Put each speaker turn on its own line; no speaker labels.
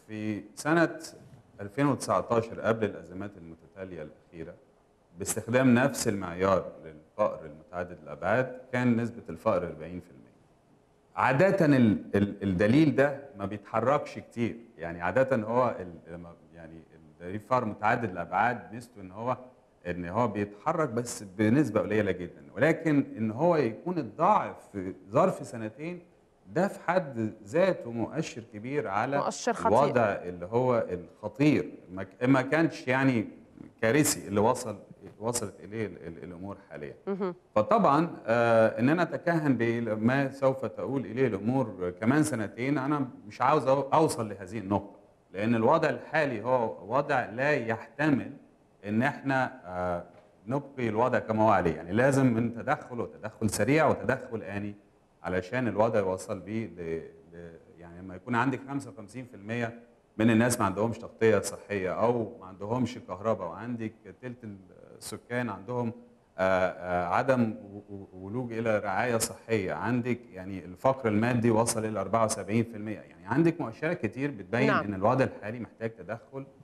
في سنه 2019 قبل الازمات المتتاليه الاخيره باستخدام نفس المعيار للفقر المتعدد الابعاد كان نسبه الفقر 40% عادة ال- ال- الدليل ده ما بيتحركش كتير يعني عادة هو ال- لما يعني الدليل فقر متعدد الابعاد ميزته ان هو ان هو بيتحرك بس بنسبة قليلة جدا ولكن ان هو يكون الضعف في ظرف سنتين ده في حد ذاته مؤشر كبير على
مؤشر خطير.
الوضع اللي هو الخطير ما ك- ما كانش يعني كارثي اللي وصل وصلت اليه ال- ال- الامور حاليا فطبعا آه ان انا اتكهن بما سوف تؤول اليه الامور كمان سنتين انا مش عاوز أو- اوصل لهذه النقطه لان الوضع الحالي هو وضع لا يحتمل ان احنا آه نبقي الوضع كما هو عليه يعني لازم من تدخل وتدخل سريع وتدخل آني علشان الوضع يوصل بيه ل... ل... يعني لما يكون عندك 55% من الناس ما عندهمش تغطيه صحيه او ما عندهمش كهرباء وعندك تلت السكان عندهم آه، آه، عدم و- و- ولوج الى رعايه صحيه عندك يعني الفقر المادي وصل الى 74% يعني عندك مؤشرات كتير بتبين
نعم.
ان الوضع الحالي محتاج تدخل